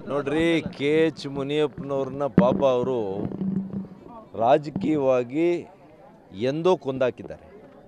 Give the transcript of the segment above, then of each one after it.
ನೋಡ್ರಿ K H ಮುನಿಯಪ್ಪನವ್ರನ್ನ ಪಾಪ ಅವರು ರಾಜಕೀಯವಾಗಿ ಎಂದೋ ಕೊಂದಾಕಿದ್ದಾರೆ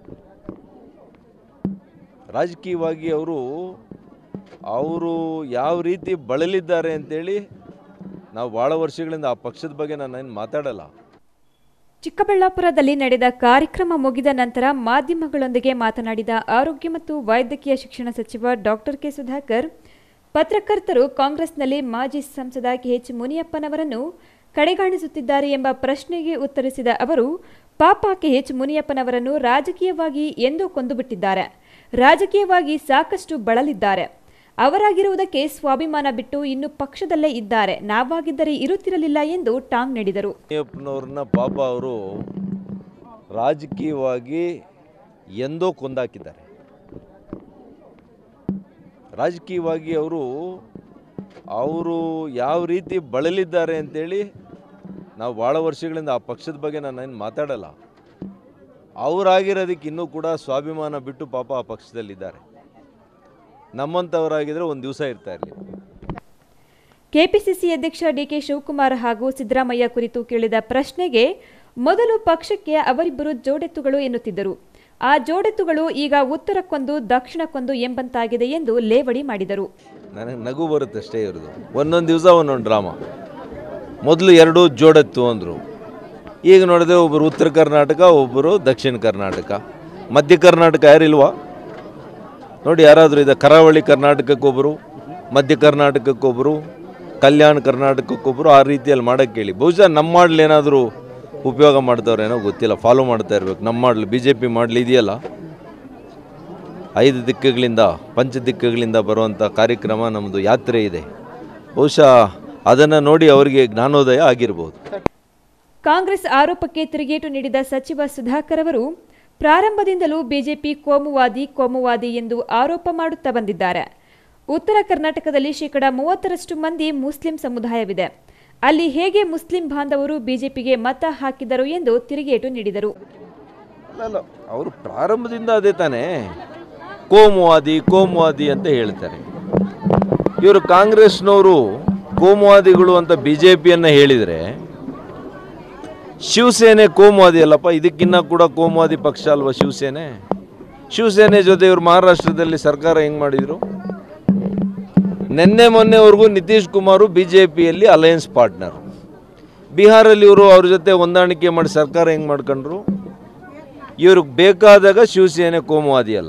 ರಾಜಕೀಯವಾಗಿ ಅವರು ಅವರು ಯಾವ ರೀತಿ ಬಳಲಿದ್ದಾರೆ ಅಂತೇಳಿ ನಾವು ಭಾಳ ವರ್ಷಗಳಿಂದ ಆ ಪಕ್ಷದ ಬಗ್ಗೆ ನಾನು ಏನು ಮಾತಾಡಲ್ಲ ಚಿಕ್ಕಬಳ್ಳಾಪುರದಲ್ಲಿ ನಡೆದ ಕಾರ್ಯಕ್ರಮ ಮುಗಿದ ನಂತರ ಮಾಧ್ಯಮಗಳೊಂದಿಗೆ ಮಾತನಾಡಿದ ಆರೋಗ್ಯ ಮತ್ತು ವೈದ್ಯಕೀಯ ಶಿಕ್ಷಣ ಸಚಿವ ಡಾಕ್ಟರ್ ಕೆ ಸುಧಾಕರ್ ಪತ್ರಕರ್ತರು ಕಾಂಗ್ರೆಸ್ನಲ್ಲಿ ಮಾಜಿ ಸಂಸದ ಕೆಎಚ್ ಮುನಿಯಪ್ಪನವರನ್ನು ಕಡೆಗಾಣಿಸುತ್ತಿದ್ದಾರೆ ಎಂಬ ಪ್ರಶ್ನೆಗೆ ಉತ್ತರಿಸಿದ ಅವರು ಪಾಪ ಕೆಎಚ್ ಮುನಿಯಪ್ಪನವರನ್ನು ರಾಜಕೀಯವಾಗಿ ಎಂದೋ ಕೊಂದುಬಿಟ್ಟಿದ್ದಾರೆ ರಾಜಕೀಯವಾಗಿ ಸಾಕಷ್ಟು ಬಳಲಿದ್ದಾರೆ ಅವರಾಗಿರುವುದಕ್ಕೆ ಸ್ವಾಭಿಮಾನ ಬಿಟ್ಟು ಇನ್ನು ಪಕ್ಷದಲ್ಲೇ ಇದ್ದಾರೆ ನಾವಾಗಿದ್ದರೆ ಇರುತ್ತಿರಲಿಲ್ಲ ಎಂದು ಟಾಂಗ್ ನೀಡಿದರು ಮುನಿಯಪ್ಪನವ್ರನ್ನ ಪಾಪ ಅವರು ರಾಜಕೀಯವಾಗಿ ಎಂದೋ ಕೊಂದಾಕಿದ್ದಾರೆ ರಾಜಕೀಯವಾಗಿ ಅವರು ಅವರು ಯಾವ ರೀತಿ ಬಳಲಿದ್ದಾರೆ ಅಂತೇಳಿ ನಾವು ಭಾಳ ವರ್ಷಗಳಿಂದ ಆ ಪಕ್ಷದ ಬಗ್ಗೆ ನಾನು ಏನು ಮಾತಾಡಲ್ಲ ಅವರಾಗಿರೋದಕ್ಕೆ ಇನ್ನೂ ಕೂಡ ಸ್ವಾಭಿಮಾನ ಬಿಟ್ಟು ಪಾಪ ಆ ಪಕ್ಷದಲ್ಲಿದ್ದಾರೆ ನಮ್ಮಂಥವರಾಗಿದ್ದರೆ ಒಂದು ದಿವಸ ಇರ್ತಾ ಇರಲಿ ಕೆಪಿಸಿಸಿ ಅಧ್ಯಕ್ಷ ಡಿಕೆ ಶಿವಕುಮಾರ್ ಹಾಗೂ ಸಿದ್ದರಾಮಯ್ಯ ಕುರಿತು ಕೇಳಿದ ಪ್ರಶ್ನೆಗೆ ಮೊದಲು ಪಕ್ಷಕ್ಕೆ ಅವರಿಬ್ಬರು ಜೋಡೆತ್ತುಗಳು ಎನ್ನುತ್ತಿದ್ದರು ಆ ಜೋಡೆತ್ತುಗಳು ಈಗ ಉತ್ತರಕ್ಕೊಂದು ದಕ್ಷಿಣಕ್ಕೊಂದು ಎಂಬಂತಾಗಿದೆ ಎಂದು ಲೇವಡಿ ಮಾಡಿದರು ನನಗೆ ನಗು ಬರುತ್ತೆ ಅಷ್ಟೇ ಇರೋದು ಒಂದೊಂದು ದಿವಸ ಒಂದೊಂದು ಡ್ರಾಮಾ ಮೊದಲು ಎರಡು ಜೋಡೆತ್ತು ಅಂದರು ಈಗ ನೋಡಿದ್ರೆ ಒಬ್ಬರು ಉತ್ತರ ಕರ್ನಾಟಕ ಒಬ್ಬರು ದಕ್ಷಿಣ ಕರ್ನಾಟಕ ಮಧ್ಯ ಕರ್ನಾಟಕ ಯಾರಿಲ್ವಾ ನೋಡಿ ಯಾರಾದರೂ ಇದೆ ಕರಾವಳಿ ಕರ್ನಾಟಕಕ್ಕೊಬ್ಬರು ಮಧ್ಯ ಕರ್ನಾಟಕಕ್ಕೊಬ್ಬರು ಕಲ್ಯಾಣ ಕರ್ನಾಟಕಕ್ಕೊಬ್ಬರು ಆ ರೀತಿಯಲ್ಲಿ ಮಾಡೋಕ್ಕೆ ಹೇಳಿ ಬಹುಶಃ ನಮ್ಮ ಮಾಡಲ್ ಏನಾದರೂ ಉಪಯೋಗ ಮಾಡ್ತಾವ್ರೇನೋ ಗೊತ್ತಿಲ್ಲ ಫಾಲೋ ಮಾಡ್ತಾ ಇರಬೇಕು ನಮ್ಮ model B J P model ಇದೆಯಲ್ಲ ಐದು ದಿಕ್ಕುಗಳಿಂದ ಪಂಚ ದಿಕ್ಕುಗಳಿಂದ ಬರುವಂಥ ಕಾರ್ಯಕ್ರಮ ನಮ್ಮದು ಯಾತ್ರೆ ಇದೆ ಬಹುಶಃ ಅದನ್ನು ನೋಡಿ ಅವರಿಗೆ ಜ್ಞಾನೋದಯ ಆಗಿರ್ಬೋದು ಕಾಂಗ್ರೆಸ್ ಆರೋಪಕ್ಕೆ ತಿರುಗೇಟು ನೀಡಿದ ಸಚಿವ ಸುಧಾಕರ್ ಅವರು ಪ್ರಾರಂಭದಿಂದಲೂ ಬಿಜೆಪಿ ಕೋಮುವಾದಿ ಕೋಮುವಾದಿ ಎಂದು ಆರೋಪ ಮಾಡುತ್ತಾ ಬಂದಿದ್ದಾರೆ ಉತ್ತರ ಕರ್ನಾಟಕದಲ್ಲಿ ಶೇಕಡ ಮೂವತ್ತರಷ್ಟು ಮಂದಿ ಮುಸ್ಲಿಂ ಸಮುದಾಯವಿದೆ ಅಲ್ಲಿ ಹೇಗೆ ಮುಸ್ಲಿಂ ಬಾಂಧವರು ಬಿಜೆಪಿಗೆ ಮತ ಹಾಕಿದರು ಎಂದು ತಿರುಗೇಟು ನೀಡಿದರು ಅಲ್ಲ ಅವರು ಪ್ರಾರಂಭದಿಂದ ಅದೇ ತಾನೇ ಕೋಮುವಾದಿ ಕೋಮುವಾದಿ ಅಂತ ಹೇಳ್ತಾರೆ ಇವರು ಕಾಂಗ್ರೆಸ್ನವರು ಕೋಮುವಾದಿಗಳು ಅಂತ ಬಿ ಜೆ ಪಿಯನ್ನು ಹೇಳಿದರೆ ಶಿವಸೇನೆ ಕೋಮುವಾದಿ ಅಲ್ಲಪ್ಪ ಇದಕ್ಕಿನ್ನ ಕೂಡ ಕೋಮುವಾದಿ ಪಕ್ಷ ಅಲ್ವಾ ಶಿವಸೇನೆ ಶಿವಸೇನೆ ಜೊತೆ ಇವರು ಮಹಾರಾಷ್ಟ್ರದಲ್ಲಿ ಸರ್ಕಾರ ಹೆಂಗೆ ಮಾಡಿದರು ನಿನ್ನೆ ಮೊನ್ನೆವರೆಗೂ ನಿತೀಶ್ ಕುಮಾರು ಬಿ ಜೆ ಪಿಯಲ್ಲಿ ಅಲಯನ್ಸ್ ಪಾರ್ಟ್ನರ್ ಬಿಹಾರಲ್ಲಿ ಇವರು ಅವ್ರ ಜೊತೆ ಹೊಂದಾಣಿಕೆ ಮಾಡಿ ಸರ್ಕಾರ ಹೆಂಗೆ ಮಾಡ್ಕೊಂಡ್ರು ಇವ್ರಿಗೆ ಬೇಕಾದಾಗ ಶಿವಸೇನೆ ಕೋಮುವಾದಿ ಅಲ್ಲ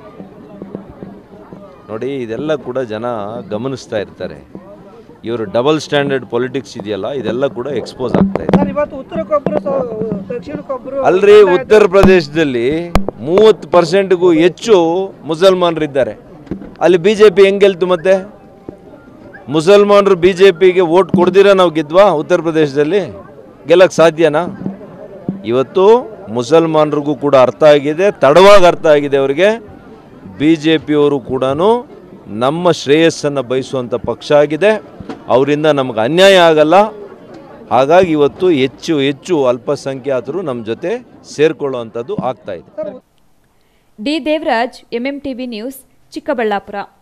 ನೋಡಿ ಇದೆಲ್ಲ ಕೂಡ ಜನ ಗಮನಿಸ್ತಾ ಇರ್ತಾರೆ ಇವರು ಡಬಲ್ ಸ್ಟ್ಯಾಂಡರ್ಡ್ ಪೊಲಿಟಿಕ್ಸ್ ಇದೆಯಲ್ಲ ಇದೆಲ್ಲ ಕೂಡ ಎಕ್ಸ್ಪೋಸ್ ಆಗ್ತಾ ಇದೆ ಸರ್ ಇವತ್ತು ಉತ್ತರಕ್ಕೊಬ್ರು ಸ- ದಕ್ಷಿಣಕ್ಕೊಬ್ರು ಅಲ್ರಿ ಉತ್ತರ ಪ್ರದೇಶದಲ್ಲಿ ಮೂವತ್ತು ಪರ್ಸೆಂಟ್ಗೂ ಹೆಚ್ಚು ಮುಸಲ್ಮಾನರಿದ್ದಾರೆ ಅಲ್ಲಿ ಬಿ ಜೆ ಪಿ ಹೆಂಗೆ ಗೆಲ್ತು ಮತ್ತೆ ಮುಸಲ್ಮಾನರು ಬಿ ಜೆ ಪಿಗೆ ವೋಟ್ ಕೊಡ್ದಿರ ನಾವು ಗೆದ್ವಾ ಉತ್ತರ ಪ್ರದೇಶದಲ್ಲಿ ಗೆಲ್ಲಕ್ಕೆ ಸಾಧ್ಯನಾ ಇವತ್ತು ಮುಸಲ್ಮಾನರಿಗೂ ಕೂಡ ಅರ್ಥ ಆಗಿದೆ ತಡವಾಗಿ ಅರ್ಥ ಆಗಿದೆ ಅವರಿಗೆ ಬಿ ಜೆ ಪಿಯವರು ಕೂಡ ನಮ್ಮ ಶ್ರೇಯಸ್ಸನ್ನು ಬಯಸುವಂಥ ಪಕ್ಷ ಆಗಿದೆ ಅವರಿಂದ ನಮಗೆ ಅನ್ಯಾಯ ಆಗಲ್ಲ ಹಾಗಾಗಿ ಇವತ್ತು ಹೆಚ್ಚು ಹೆಚ್ಚು ಅಲ್ಪಸಂಖ್ಯಾತರು ನಮ್ಮ ಜೊತೆ ಸೇರ್ಕೊಳ್ಳುವಂಥದ್ದು ಆಗ್ತಾ ಇದೆ D Devaraj MMTV news Chikkaballapur